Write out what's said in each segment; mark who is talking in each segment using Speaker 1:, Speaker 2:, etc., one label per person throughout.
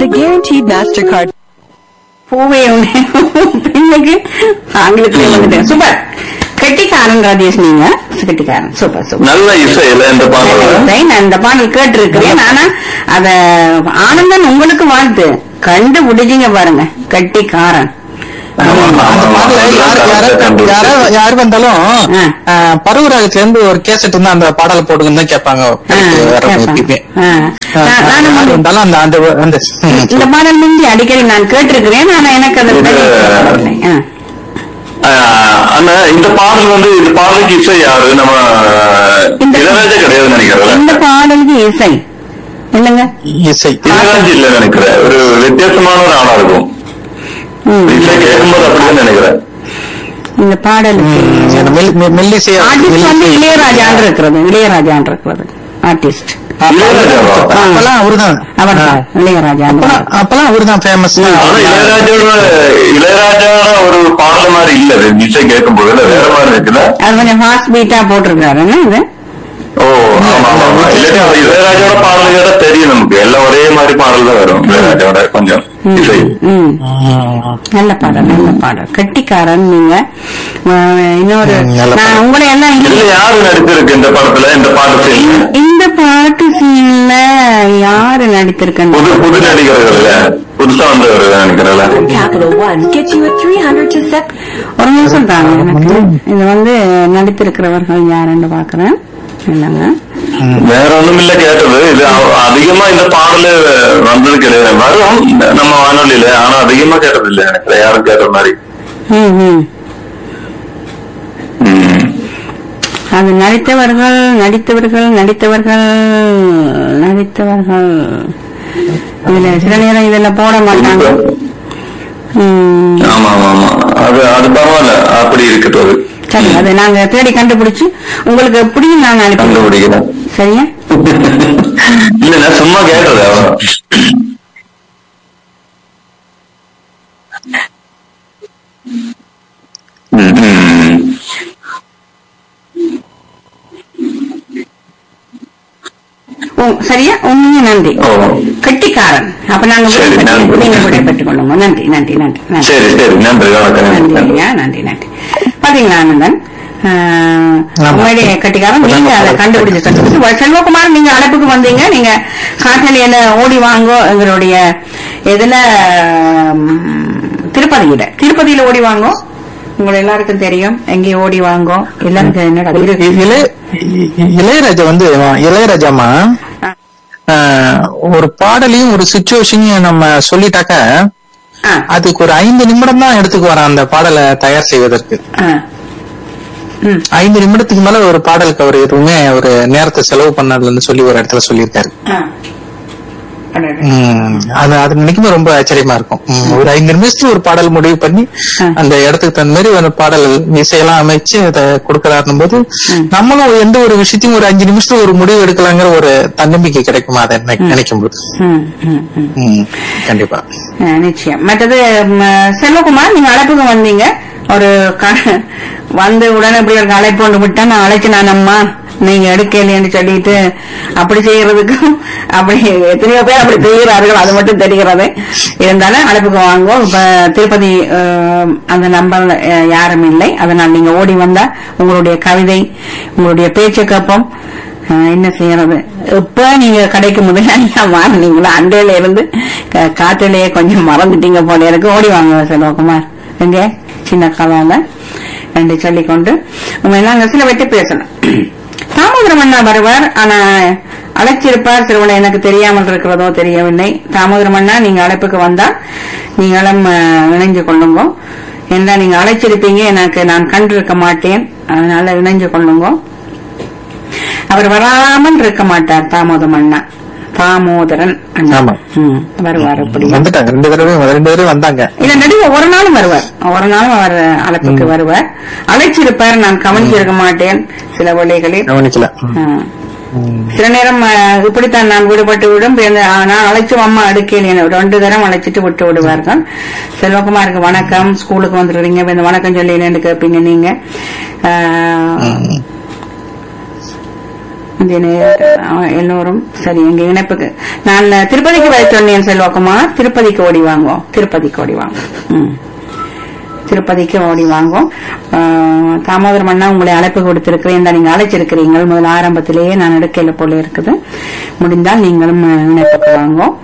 Speaker 1: The Guaranteed MasterCard
Speaker 2: பூவே உண்டு பெண்ணுக்கு ஆங்கிலத்திலே வந்துட்டேன் சூப்பர் கெட்டிக்காரன் ராஜேஷ் நீங்க கெட்டிக்காரன் சூப்பர் சூப்பர்
Speaker 3: நல்ல இசையில இந்த பாடல்
Speaker 2: இசை, நான் இந்த பாடல் கேட்டிருக்கிறேன் ஆனா அத ஆனந்தன் உங்களுக்கு வாழ்த்து கண்டு பிடிச்சிங்க பாருங்க கெட்டிக்காரன்
Speaker 3: ஆமா, ஆமா,
Speaker 4: அந்த
Speaker 3: ஆமா.
Speaker 4: பாடல யாரு யாரு யாரு யாரு வந்தாலும்
Speaker 2: ஆ.
Speaker 4: ஆ, பருவராகத்துல இருந்து ஒரு கேசட் இருந்தா அந்த பாடல போடுங்கன்னு தான் கேட்பாங்க
Speaker 2: ஆ,
Speaker 4: வரவங்க
Speaker 2: கேட்பாங்க.
Speaker 4: எப்பயுமே.
Speaker 2: ஆ.
Speaker 4: ஆ,
Speaker 2: நான்- நானும்
Speaker 4: யாரு
Speaker 2: வந்து-
Speaker 4: வந்தாலும் அந்த அந்த அந்த ம்,
Speaker 2: இந்த பாடல் முந்தி அடிக்கடி நான் கேட்டிருக்கிறேன் ஆனா எனக்கு அது
Speaker 3: இது-
Speaker 2: தெரியவில்லை. ஆ.
Speaker 3: ஆஹ் அண்ணா இந்த பாடல் வந்து இந்த பாடலுக்கு இசை யாரு நம்ம
Speaker 2: இந்த-
Speaker 3: இளையராஜா கிடையாது
Speaker 2: இந்த
Speaker 3: நினைக்கிறேன்
Speaker 2: பாடலுக்கு இசை இல்லைங்க
Speaker 4: இசை
Speaker 3: இளையராஜா இல்ல நினைக்கிறேன் ஒரு வித்தியாசமான ஒரு ஆளா இருக்கும்
Speaker 2: ம்.
Speaker 3: இசை கேட்கும்போது அப்படியே நினைக்கிறேன்
Speaker 2: இந்த பாடலுக்கு
Speaker 4: அந்த மெல்- மெ- மெல்லிசை
Speaker 2: ஆர்டிஸ்ட் வந்து
Speaker 4: மெல்லிசை.
Speaker 2: இளையராஜான் இருக்கிறது இளையராஜான் இருக்கிறது ஆர்டிஸ்ட்
Speaker 3: இளையராஜாவா
Speaker 4: அப்பெல்லாம் அவருதான்
Speaker 2: அவர்
Speaker 4: ஆ.
Speaker 2: இளையராஜா
Speaker 4: அப்பெல்லாம் அப்பெல்லாம் அவருதான் ஃபேமஸ்
Speaker 3: ஆனா இளையராஜாவோட இளையராஜான ஒரு பாடல் மாதிரி இல்ல இது இசை கேட்கும் போது இல்ல வேற மாதிரி இருக்குல்ல
Speaker 2: அது கொஞ்சம் ஃபாஸ்ட் பீட்டா போட்டிருக்காரு என்ன இது
Speaker 3: ஓ ஆமா ஆமா ஆமா இல்லாட்டி அவர் இளையராஜாவோட பாடல் கேட்டா தெரியும் நமக்கு எல்லாம் ஒரே மாதிரி பாடல் தான் வரும் இளையராஜாவோட கொஞ்சம் இசை
Speaker 2: ம் நல்ல பாடல் நல்ல பாடல் கெட்டிக்காரன் நீங்க அஹ், இன்னொரு
Speaker 4: ம், நல்ல
Speaker 2: நான்
Speaker 4: பாடல்.
Speaker 2: உங்களை எல்லாம்
Speaker 3: இதுல
Speaker 2: இங்க-
Speaker 3: யாரு நடிச்சிருக்கு இந்த படத்துல இந்த பாட்டு
Speaker 2: இந்த பாட்டு சீன்ல யாரு நடித்திருக்கேன்
Speaker 3: புது புது நடிகர்கள் இல்ல புதுசா வந்தவர் நினைக்கிறேன்ல
Speaker 1: Capital One gets you a 300 to sec.
Speaker 2: ஒரு நிமிஷம் தாங்க எனக்கு இது வந்து நடித்திருக்கிறவர்கள் யாருன்னு பாக்குறேன் இல்லைங்க
Speaker 3: வேற ஒண்ணும் இல்ல கேட்டது இது அ- அதிகமா இந்த பாடலு வந்தது கிடையாது வரும் நம்ம வானொலியில ஆனா அதிகமா கேட்டது இல்ல எனக்கு யாரும் கேட்ட மாதிரி
Speaker 2: ம் ம்
Speaker 3: ம்.
Speaker 2: அது நடித்தவர்கள் நடித்தவர்கள் நடித்தவர்கள் நடித்தவர்கள் இதுல சில நேரம் இதுல போட மாட்டாங்க ம்,
Speaker 3: ஆமா ஆமா ஆமா அது அது பரவாயில்ல அப்படி இருக்கட்டும் அது
Speaker 2: சரி அது நாங்க தேடி கண்டுபிடிச்சு உங்களுக்கு எப்படியும் நாங்க அனுப்பி
Speaker 3: கண்டுபிடிக்கிறேன்
Speaker 2: சரியா
Speaker 3: இல்ல நான் சும்மா கேட்டது அவ்வளவுதான். ம், ம்.
Speaker 2: ஓ, சரியா உண்மையா நன்றி
Speaker 3: ஓ
Speaker 2: கெட்டிக்காரன் அப்ப நாங்க
Speaker 3: சரி,
Speaker 2: விடைபெற்று-
Speaker 3: நன்றி.
Speaker 2: நீங்க விடைபெற்றுக் கொள்ளுங்க நன்றி நன்றி நன்றி நன்றி
Speaker 3: சரி சரி நன்றி வணக்கம்
Speaker 2: நன்றி
Speaker 3: நன்றி
Speaker 2: ஐயா நன்றி நன்றி பாத்தீங்களா ஆனந்தன் ஆஹ்,
Speaker 4: ஆமா.
Speaker 2: உண்மையிலேயே கட்டிக்காரன் நீங்க அதை கண்டுபிடிச்சு கண்டுபிடிச்சு செல்வகுமார் நீங்க அழைப்புக்கு வந்தீங்க நீங்க காற்றலையில ஓடி வாங்கோ எங்களுடைய இதுல ம், திருப்பதியில திருப்பதியில ஓடி வாங்கோ உங்களை எல்லாருக்கும் தெரியும் எங்கே ஓடி வாங்கோ எல்லாருக்கும் என்னடா திரு-
Speaker 4: இ- இளைய இ- இ- இளையராஜா வந்து இளையராஜாமா
Speaker 2: ஆ,
Speaker 4: ஆஹ், ஒரு பாடலையும் ஒரு சுச்சுவேஷனையும் நம்ம சொல்லிட்டாக்க
Speaker 2: ஆ,
Speaker 4: அதுக்கு ஒரு ஐந்து நிமிடம் தான் எடுத்துக்குவாராம் அந்த பாடலை தயார் செய்வதற்கு
Speaker 2: ஆ. ம்,
Speaker 4: ஐந்து நிமிடத்துக்கு மேல ஒரு பாடலுக்கு அவர் எதுவுமே ஒரு நேரத்தை செலவு பண்ணாதுன்னு சொல்லி ஒரு இடத்துல சொல்லியிருக்காரு
Speaker 2: ஆ. அடடே.
Speaker 4: உம், அது அது நினைக்கும் ரொம்ப ஆச்சரியமா இருக்கும் உம், ஒரு ஐந்து நிமிஷத்துக்கு ஒரு பாடல் முடிவு பண்ணி
Speaker 2: ஆ.
Speaker 4: அந்த இடத்துக்கு தகுந்த மாதிரி ஒரு பாடல் இசையெல்லாம் அமைச்சு அதை கொடுக்கறாருன்னும் போது நம்மளும் எந்த ஒரு விஷயத்தையும் ஒரு அஞ்சு நிமிஷத்துல ஒரு முடிவு எடுக்கலாங்கிற ஒரு தன்னம்பிக்கை கிடைக்குமா அதை நினை- நினைக்கும் போது
Speaker 2: ம், ம், ம்.
Speaker 4: உம், கண்டிப்பா
Speaker 2: அஹ் நிச்சயம் மற்றது ம, செல்வகுமார் நீங்க அழைப்புக்கு வந்தீங்க ஒரு க- வந்து உடனே இப்படி ஒரு அழைப்பு கொண்டு விட்டா நான் அழைச்சினான் அம்மா நீங்க எடுக்கலைன்னு சொல்லிட்டு அப்படி செய்யறதுக்கும் அப்படி எத்தனையோ பேர் அப்படி செய்கிறார்கள் அது மட்டும் தெரிகிறது இருந்தாலும் அழைப்புக்கு வாங்குவோம் இப்ப திருப்பதி அஹ், அந்த நம்பர் அஹ், யாரும் இல்லை அதனால் நீங்க ஓடி வந்தா உங்களுடைய கவிதை உங்களுடைய பேச்சு கேட்போம் ஆஹ் என்ன செய்யறது இப்ப நீங்க கடைக்கு முதல்ல மாறினீங்களா அண்டையில இருந்து க- காற்றிலேயே கொஞ்சம் மறந்துட்டீங்க போல இருக்கு ஓடி வாங்க செல்வகுமார் எங்க சின்ன கலால என்று சொல்லிக்கொண்டு உங்க எல்லாம் அங்க சில வெட்டி பேசணும் தாமோதரம் அண்ணா வருவார் ஆனா அழைச்சிருப்பார் சிறுவனை எனக்கு தெரியாமல் இருக்கிறதோ தெரியவில்லை தாமோதரம் அண்ணா நீங்க அழைப்புக்கு வந்தா நீங்களும் ஆஹ், இணைஞ்சு கொள்ளுங்க என்ன நீங்க அழைச்சிருப்பீங்க எனக்கு நான் கண்டிருக்க மாட்டேன் அதனால இணைஞ்சு கொள்ளுங்க அவர் வராமல் இருக்க மாட்டார் தாமோதம் அண்ணா தாமோதரன் அண்ணா
Speaker 4: ஆமா.
Speaker 2: ம், வருவார் அப்படி
Speaker 4: வந்துட்டாங்க ரெண்டு தடவை ரெண்டு தடவை வந்தாங்க
Speaker 2: இல்ல நடுவே ஒரு நாளும் வருவார் ஒரு நாளும் அவர் அழைப்புக்கு வருவார் அழைச்சிருப்பார் நான் கவனிச்சிருக்க மாட்டேன் சில வேளைகளில்
Speaker 4: கவனிக்கல உம்.
Speaker 2: ஆ.
Speaker 4: உம்.
Speaker 2: சில நேரம் அஹ், இப்படித்தான் நான் விடுபட்டு விடும் பிறகு, ஆ, நான் அழைச்சு அம்மா அடுக்கேன் ரெண்டு தரம் அழைச்சிட்டு விட்டு விடுவார்கள் செல்வகுமாருக்கு வணக்கம் ஸ்கூலுக்கு வந்துடுறீங்க இப்ப இந்த வணக்கம் சொல்லி கேட்பீங்க நீங்க ஆஹ், இந்த நேர- அஹ், எல்லோரும் சரி எங்க இணைப்புக்கு நான் திருப்பதிக்கு வர சொன்னேன் செல்வகுமார் திருப்பதிக்கு ஓடி வாங்குவோம் திருப்பதிக்கு ஓடி வாங்குவோம் ம். திருப்பதிக்கு ஓடி வாங்கும் ஆஹ், தாமோதரம் அண்ணா உங்களை அழைப்பு கொடுத்திருக்கிறேன் இந்த நீங்க அழைச்சிருக்கிறீங்க முதல் ஆரம்பத்திலேயே நான் எடுக்கையில போல இருக்குது முடிந்தால் நீங்களும் அஹ், இணைப்புக்கு வாங்கும்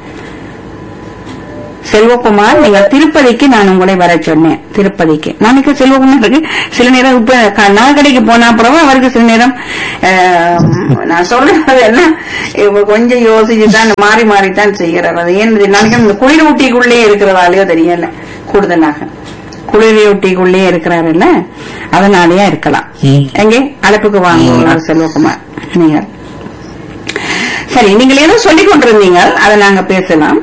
Speaker 2: செல்வகுமார் நீங்கள் திருப்பதிக்கு நான் உங்களை வர சொன்னேன் திருப்பதிக்கு நாளைக்கு செல்வகுமாருக்கு சில நேரம் இப்ப க- நகைக்கடைக்கு போன அப்புறம் அவருக்கு சில நேரம் ஆஹ், நான் சொல்றது என்ன இப்ப கொஞ்சம் யோசிச்சு தான் மாறி மாறி தான் செய்கிறார் அது ஏன் நாளைக்கு இந்த குளிர் ஊட்டிக்குள்ளே இருக்கிறதாலேயோ தெரியல கூடுதலாக குளிரையொட்டிக்குள்ளே இருக்கிறாருல்ல அதனாலயே இருக்கலாம்
Speaker 4: ம்.
Speaker 2: எங்கே அழைப்புக்கு வாங்க செல்வகுமார் நீங்கள் சரி நீங்கள் ஏதோ சொல்லிக் கொண்டிருந்தீங்க அதை நாங்க பேசலாம்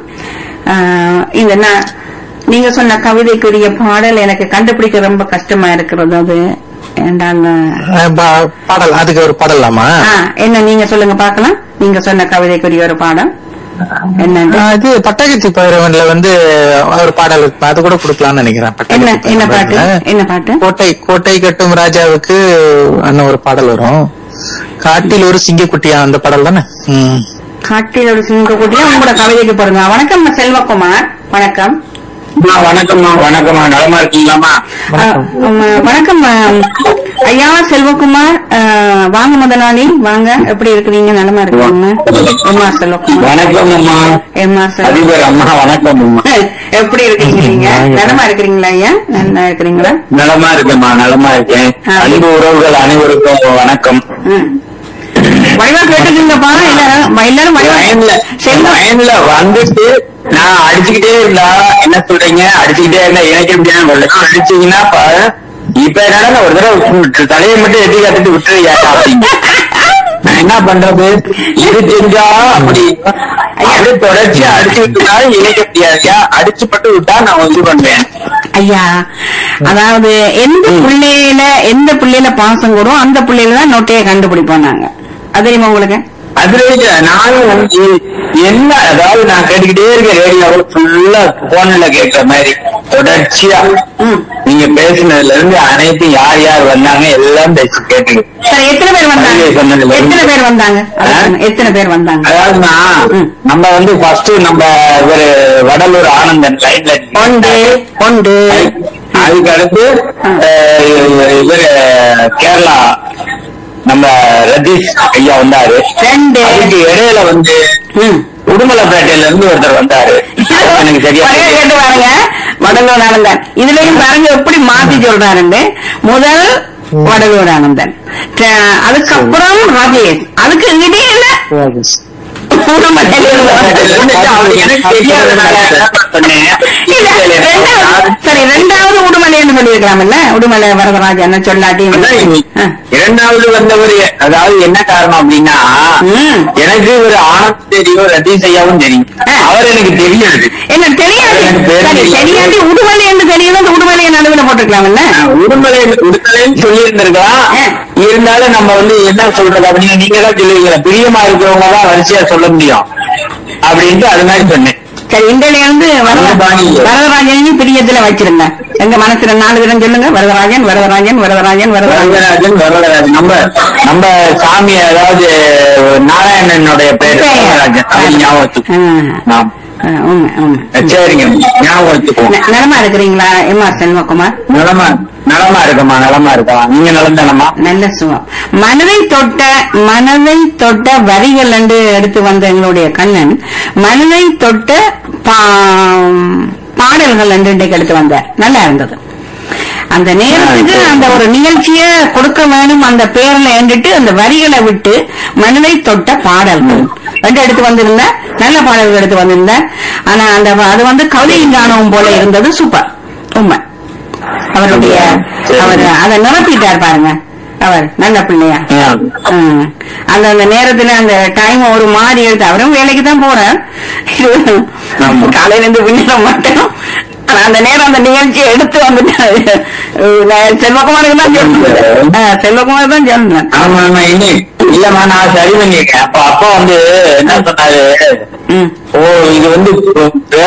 Speaker 2: ஆஹ் இந்த நா- நீங்க சொன்ன கவிதைக்குரிய பாடல் எனக்கு கண்டுபிடிக்க ரொம்ப கஷ்டமா இருக்கிறது அது என்றால்
Speaker 4: அஹ் பா- பாடல் அதுக்கு ஒரு பாடலாமா
Speaker 2: ஆ, என்ன நீங்க சொல்லுங்க பார்க்கலாம் நீங்க சொன்ன கவிதைக்குரிய ஒரு பாடல் என்னன்னு
Speaker 4: அஹ் இது பட்டாக்கத்தி பைரவன்ல வந்து ஒரு பாடல் இருக்கு. அது கூட கொடுக்கலாம்னு நினைக்கிறேன்
Speaker 2: என்ன
Speaker 4: பட்டாக்கத்தி
Speaker 2: என்ன பாட்டு
Speaker 4: பைரவன்ல.
Speaker 2: என்ன பாட்டு
Speaker 4: கோட்டை கோட்டை கட்டும் ராஜாவுக்கு அண்ணன் ஒரு பாடல் வரும் காட்டில் ஒரு சிங்கக்குட்டியா அந்த பாடல் தானே ம்.
Speaker 2: காட்டில் ஒரு சிங்க கூட்டியா உங்களோட கவிதைக்கு பாருங்க வணக்கம் செல்வகுமார் வணக்கம்
Speaker 3: வணக்கம்மா வணக்கம்மா நலமா இருக்கீங்களாமா
Speaker 2: ஆ, உம், வணக்கம் ஆம், ஐயா செல்வகுமார் ஆ, வாங்க முதலாளி வாங்க எப்படி இருக்கிறீங்க நலமா இருக்கீங்க எம்மா செல்வகுமார்
Speaker 3: வணக்கம் அம்மா
Speaker 2: எம்மா செல்வ
Speaker 3: அதிபர் அம்மா வணக்கம் அம்மா
Speaker 2: எப்படி இருக்கீங்க நீங்க நலமா இருக்கிறீங்களா ஐயா நல்லா இருக்கிறீங்களா
Speaker 3: நலமா இருக்கேம்மா நலமா இருக்கேன்
Speaker 2: ஆ.
Speaker 3: அன்பு உறவுகள் அனைவருக்கும் வணக்கம்
Speaker 2: ம். வடிவா கேட்டுக்கீங்கப்பா எல்லாரும் எல்லாரும் வடிவா
Speaker 3: லைன்ல
Speaker 2: செல்வம்
Speaker 3: லைன்ல வந்துட்டு நான் அடிச்சுக்கிட்டே இருந்தா என்ன சொல்றீங்க அடிச்சுக்கிட்டே இருந்தா எனக்கு எப்படியான அடிச்சீங்கன்னா பாரு இப்ப என்னடா ஒரு தடவை தலையை மட்டும் எட்டி கட்டிட்டு விட்டுருயா அப்படின்னு நான் என்ன பண்றது இது தெரிஞ்சா அப்படி அது தொடர்ச்சியா அடிச்சு விட்டுனாலும் இணைக்க முடியாதுயா அடிச்சு பட்டு விட்டா நான் இது பண்ணுவேன்
Speaker 2: ஐயா அதாவது எந்த பிள்ளையில எந்த பிள்ளையில பாசம் கூடும் அந்த பிள்ளையில தான் நொட்டையை கண்டுபிடிப்போம் நாங்க அது தெரியுமா உங்களுக்கு
Speaker 3: அதுல இல்ல, நானும் வந்து என்ன அதாவது நான் கேட்டுக்கிட்டே இருக்கேன் ரேடியோவை ஃபுல்லா போன்ல கேட்கிற மாதிரி தொடர்ச்சியா
Speaker 2: ம்.
Speaker 3: நீங்க பேசுனதுல இருந்து அனைத்து யார் யார் வந்தாங்க எல்லாம் பேசி கேட்டுக்கு
Speaker 2: சரி எத்தனை பேர் வந்தாங்க
Speaker 3: ஐயா, சொன்னதுல இருந்து.
Speaker 2: எத்தனை பேர் வந்தாங்க அது
Speaker 3: ஆ?
Speaker 2: சொல்லுங்க. எத்தனை பேர் வந்தாங்க
Speaker 3: அதாவதுனா
Speaker 2: ம்.
Speaker 3: நம்ம வந்து ஃபர்ஸ்ட் நம்ம இவரு வடலூர் ஆனந்தன் லைன்ல
Speaker 2: ஒன்று ஒன்று
Speaker 3: அதுக்கு அடுத்து அஹ், இவரு கேரளா நம்ம ரதீஷ் ஐயா வந்தாரு
Speaker 2: ரெண்டு
Speaker 3: அதுக்கு இடையில வந்து
Speaker 2: ம்.
Speaker 3: உடுமலைப்பேட்டையில இருந்து ஒருத்தர் வந்தாரு எனக்கு சரியா
Speaker 2: ஒரே
Speaker 3: தெரியல.
Speaker 2: கேட்டு பாருங்க வடலூர் ஆனந்தன் இதுலயும் பாருங்க எப்படி மாத்தி சொல்றாருன்னு முதல் வடலூர் ஆனந்தன் ட- அதுக்கப்புறம் ராஜேஷ் அதுக்கு இடையில உடுமலையில இருந்து
Speaker 3: அவர் எனக்கு தெரியாதனால நான் சொன்னேன்.
Speaker 2: இல்ல, ரெண்டாவது- சரி ரெண்டாவது உடுமலைன்னு சொல்லியிருக்கலாம்ல உடுமலை வரதராஜன் சொல்லாட்டி
Speaker 3: அதான்
Speaker 2: ஆ.
Speaker 3: இரண்டாவது வந்தவர் அதாவது என்ன காரணம் அப்படின்னா
Speaker 2: ம்.
Speaker 3: எனக்கு ஒரு ஆனந்த் தெரியும் ரதீஷ் ஐயாவும் தெரியும் அவர் எனக்கு தெரியாது
Speaker 2: என்ன தெரியாது
Speaker 3: எனக்கு பேர்
Speaker 2: சரி
Speaker 3: தெரியாது.
Speaker 2: தெரியாட்டி உடுமலை என்று தெரியும் அந்த உடுமலையை நடுவில் போட்டுக்கலாம்ல
Speaker 3: உடுமலை உடுமலைன்னு சொல்லி இருந்திருக்கலாம்
Speaker 2: ஆ.
Speaker 3: இருந்தாலும் நம்ம வந்து என்ன சொல்றது அப்படின்னு நீங்க தான் சொல்லுவீங்க பிரியமா இருக்கிறவங்க தான் வரிசையா சொல்ல முடியும் அப்படின்ட்டு அது மாதிரி சொன்னேன்
Speaker 2: சரி இந்தியில இருந்து வரத-
Speaker 3: அந்த பாணியில.
Speaker 2: வரதராஜனையும் பிரியத்துல வச்சிருங்க எங்க மனசுல நாலு விதம் சொல்லுங்க வரதராஜன் வரதராஜன் வரதராஜன் வரதராஜன்
Speaker 3: வரதராஜன் வரதராஜன் நம்ம நம்ம சாமி அதாவது நாராயணனுடைய பேர்
Speaker 2: பெயர்.
Speaker 3: வரதராஜன் அது ஞாபகம் வச்சுக்கோ.
Speaker 2: ஆ,
Speaker 3: ஆம்.
Speaker 2: ஆ, உண்மை உண்மை
Speaker 3: சரிங்க ஞாபகம் வச்சுக்குவோம்
Speaker 2: ந- நலமா இருக்கிறீங்களா எம் ஆர் செல்வகுமார்
Speaker 3: நலமா நலமா இருக்கமா நலமா இருக்கா நீங்க நலம் தானம்மா
Speaker 2: நல்ல சுகம் மனதை தொட்ட மனதை தொட்ட வரிகள் என்று எடுத்து வந்த எங்களுடைய கண்ணன் மனதை தொட்ட பா- பாடல்கள் என்று இன்றைக்கு எடுத்து வந்தார் நல்லா இருந்தது அந்த நேரத்துக்கு
Speaker 3: ஆ,
Speaker 2: அந்த ஒரு நிகழ்ச்சியை கொடுக்க வேணும் அந்த பேர்ல என்றிட்டு அந்த வரிகளை விட்டு மனதை தொட்ட பாடல்கள் என்று எடுத்து வந்திருந்த நல்ல பாடல்கள் எடுத்து வந்திருந்த ஆனா அந்த அது வந்து கவிதையின் காணவும் போல இருந்தது சூப்பர் உண்மை அவருடைய
Speaker 3: சரி.
Speaker 2: அவர் அதை நிரப்பிட்டார் பாருங்க அவர் நல்ல பிள்ளையா
Speaker 3: ஆ.
Speaker 2: ம். அந்த அந்த நேரத்துல அந்த டைம் ஒரு மாதிரி எடுத்து அவரும் வேலைக்கு தான் போறார்
Speaker 3: ஆமா.
Speaker 2: காலையில இருந்து பின்னிட மாட்டோம் ஆனா அந்த நேரம் அந்த நிகழ்ச்சியை எடுத்து வந்துட்டாரு நான் செல்வகுமாருக்கு தான் சொல்றேன் ஆ, செல்வகுமார் தான் சொல்றேன்
Speaker 3: ஆமா ஆமா இனி இல்லம்மா நான் சரி பண்ணிருக்கேன் அப்ப அப்பா வந்து என்ன சொன்னாரு
Speaker 2: ம்.
Speaker 3: ஓ இது வந்து வேற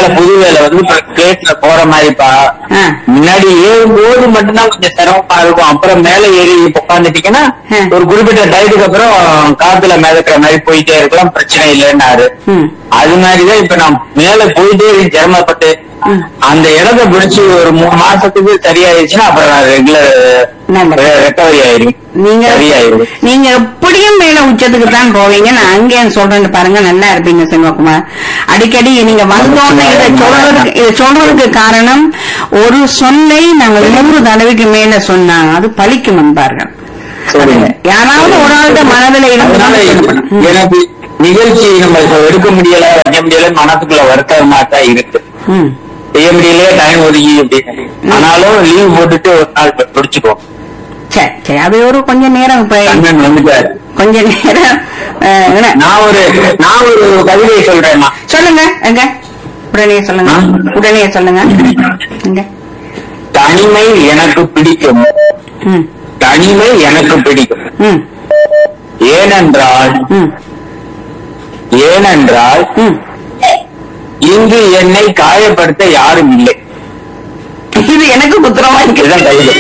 Speaker 3: வேலை புது வேலை வந்து இப்ப கேட்ல போற மாதிரிப்பா
Speaker 2: ஆ.
Speaker 3: முன்னாடி ஏறும்போது மட்டும்தான் கொஞ்சம் சிரமமா இருக்கும் அப்புறம் மேல ஏறி உட்காந்துட்டீங்கன்னா
Speaker 2: ஆ.
Speaker 3: ஒரு குறிப்பிட்ட டயத்துக்கு அப்புறம் காத்துல மிதக்கிற மாதிரி போயிட்டே இருக்கலாம் பிரச்சனை இல்லைன்னாரு
Speaker 2: ம்.
Speaker 3: அது மாதிரிதான் இப்ப நான் மேல போயிட்டே இருக்கு சிரமப்பட்டு
Speaker 2: ம்.
Speaker 3: அந்த இடத்த பிடிச்சு ஒரு மூணு மாசத்துக்கு சரியாயிருச்சுன்னா அப்புறம் நான் ரெகுலர்
Speaker 2: நல்லது.
Speaker 3: ரெக்கவரி ஆயிரும்
Speaker 2: நீங்க
Speaker 3: சரியாயிரும்
Speaker 2: நீங்க எப்படியும் மேல உச்சத்துக்கு தான் போவீங்க நான் அங்கேயும் சொல்றேன்னு பாருங்க நல்லா இருப்பீங்க செல்வகுமார் அடிக்கடி நீங்க வந்தோன்னு இதை சொல்றதுக்கு இதை சொல்றதுக்கு காரணம் ஒரு சொல்லை நாங்கள் நூறு தடவைக்கு மேல சொன்னா அது பழிக்கும் என்பார்கள்
Speaker 3: சரிங்க
Speaker 2: யாராவது ஒரு ஆளுடைய மனதில்
Speaker 3: அதனால
Speaker 2: இருந்து
Speaker 3: எனக்கு நிகழ்ச்சி நம்ம இப்ப எடுக்க முடியல வைக்க முடியல மனசுக்குள்ள வருத்தமா தான் இருக்கு
Speaker 2: ம்.
Speaker 3: செய்ய முடியலையே டைம் ஒதுக்கி அப்படின்னு ஆனாலும் லீவ் போட்டுட்டு ஒரு நாள் பிடிச்சுக்கோ
Speaker 2: சரி சரி அது ஒரு கொஞ்ச நேரம் இப்ப
Speaker 3: கண்ணன் வந்துட்டாரு
Speaker 2: கொஞ்ச நேரம் அஹ், என்ன?
Speaker 3: நான் ஒரு நான் ஒரு கவிதையை சொல்றேன்னா
Speaker 2: சொல்லுங்க எங்க உடனே சொல்லுங்க
Speaker 3: ஆ?
Speaker 2: உடனே சொல்லுங்க எங்க
Speaker 3: தனிமை எனக்கு பிடிக்கும்
Speaker 2: ம்
Speaker 3: தனிமை எனக்கு பிடிக்கும்
Speaker 2: ம்
Speaker 3: ஏனென்றால்
Speaker 2: ம்
Speaker 3: ஏனென்றால்
Speaker 2: ம்
Speaker 3: இங்கு என்னை காயப்படுத்த யாரும் இல்லை
Speaker 2: இது எனக்கு குத்திரமா இருக்கு
Speaker 3: இதுதான் கவிதை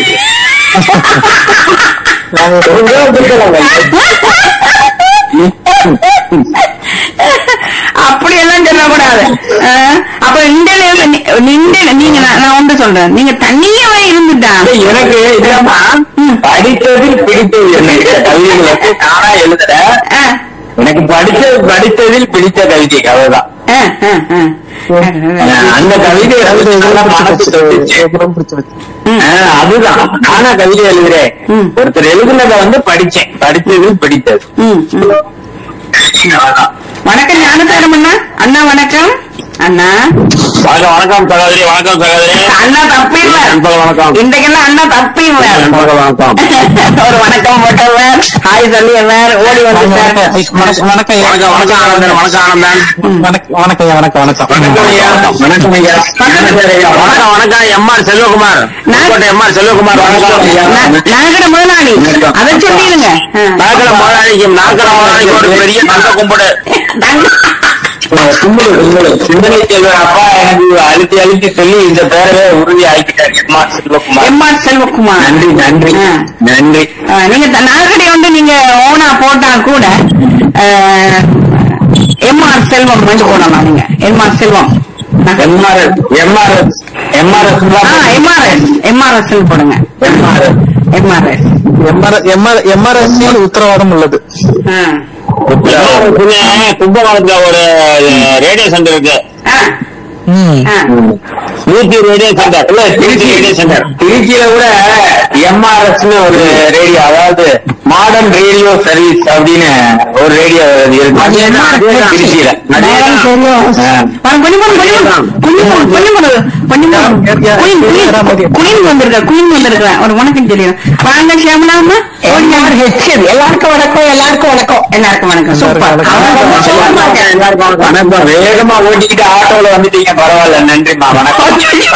Speaker 2: அப்படியெல்லாம் சொல்லக்கூடாது அஹ், அப்ப இந்த நேரம் நீ- நின்ற நீங்க நான் நான் ஒன்று சொல்றேன் நீங்க தண்ணியவே இருந்துட்டா
Speaker 3: எனக்கு இதாம்மா படித்ததில் பிடித்தது என்ன கவிதைகள் வந்து நானா எழுதுற
Speaker 2: அஹ்,
Speaker 3: எனக்கு படிச்ச படித்ததில் பிடித்த கவிதை அவ்வளவுதான்
Speaker 2: அஹ், அஹ், அஹ்.
Speaker 3: அஹ் அந்த கவிதை வந்து நல்லா மனசு தொட்டுச்சு.
Speaker 4: ரொம்ப பிடிச்சிருக்கு
Speaker 2: ம்.
Speaker 3: அஹ் அதுதான் நானா கவிதை எழுதுறேன்
Speaker 2: ம்.
Speaker 3: ஒருத்தர் எழுதுனத வந்து படிச்சேன் படித்ததில் பிடித்தது
Speaker 2: ம், ம்.
Speaker 3: அவ்வளவுதான்.
Speaker 2: வணக்கம் ஞானசாரம் அண்ணா அண்ணா வணக்கம் அண்ணா
Speaker 3: வணக்கம் வணக்கம் சகோதரி வணக்கம் சகோதரி
Speaker 2: அண்ணா தப்பிடுவார்
Speaker 3: நண்பர்கள் வணக்கம்
Speaker 2: இன்றைக்கெல்லாம் அண்ணா தப்பிடுவார்
Speaker 3: நண்பர்கள் வணக்கம்
Speaker 2: ஒரு வணக்கம் போட்டவர் ஹாய் சொல்லியவர் ஓடி வந்துட்டார்
Speaker 4: வணக்கம் வணக்கம் ஐயா.
Speaker 3: வணக்கம் வணக்கம் ஆனந்தன் வணக்கம் ஆனந்தன்
Speaker 4: வணக்கம் வணக்கம் ஐயா, வணக்கம் வணக்கம்
Speaker 3: வணக்கம் ஐயா வணக்கம் ஐயா வணக்கம் வணக்கம் எம்ஆர் செல்வகுமார் புதுக்கோட்டை எம்ஆர் செல்வகுமார் வணக்கம் ஐயா
Speaker 2: நாகர முதலாளி அதை சொல்லிடுங்க
Speaker 3: நாகர முதலாளிக்கும் நாகர முதலாளிக்கு ஒரு பெரிய தங்க கும்பிடு கும்பிடு கும்பிடு சிந்தனை செல்வன் அப்பா எனக்கு அழுத்தி அழுத்தி சொல்லி இந்த பேரவே உறுதி ஆக்கிட்டார் M R Selvakumar
Speaker 2: M R Selvakumar
Speaker 3: நன்றி நன்றி
Speaker 2: ஆ.
Speaker 3: நன்றி
Speaker 2: ஆ, நீங்க த- நாகரை வந்து நீங்க ஓனா போட்டா கூட எம் ஆர் செல்வம் வந்து போடலாம் நீங்க M R Selvam
Speaker 3: M R S M R S M R S
Speaker 2: M R S M R S போடுங்க
Speaker 3: எம்ஆர்எஸ்
Speaker 2: எம்ஆர்எஸ்
Speaker 4: எம்ஆர் எம்ஆர் எம்ஆர்எஸ்சியில் உத்தரவாதம் உள்ளது
Speaker 3: கும்பகோணத்துல ஒரு ரேடியோ சென்டர் இருக்கு
Speaker 4: ம்
Speaker 3: நூத்தி ரேடியோ சென்டர் இல்ல திருச்சி ரேடியோ சென்டர் திருச்சியில கூட எம்ஆர்எஸ் ஒரு ரேடியோ அதாவது மாடர்ன் ரேடியோ சர்வீஸ் அப்படின்னு ஒரு ரேடியோ இருக்கு அதேதான் திருச்சியில அதேதான். ஆ.
Speaker 2: கொஞ்சம் கொஞ்சம் கொஞ்சம் குயின் வந்திருக்க குயின் வந்திருக்க ஒரு வணக்கம் தெரியும் வாங்க சியாமலாமா எல்லாருக்கும் வணக்கம் எல்லாருக்கும் வணக்கம் எல்லாருக்கும் வணக்கம் சூப்பர்
Speaker 3: எல்லாருக்கும் வணக்கம் வேகமா ஓட்டிக்கிட்டு ஆட்டோல வந்துட்டீங்க பரவாயில்ல நன்றிம்மா வணக்கம்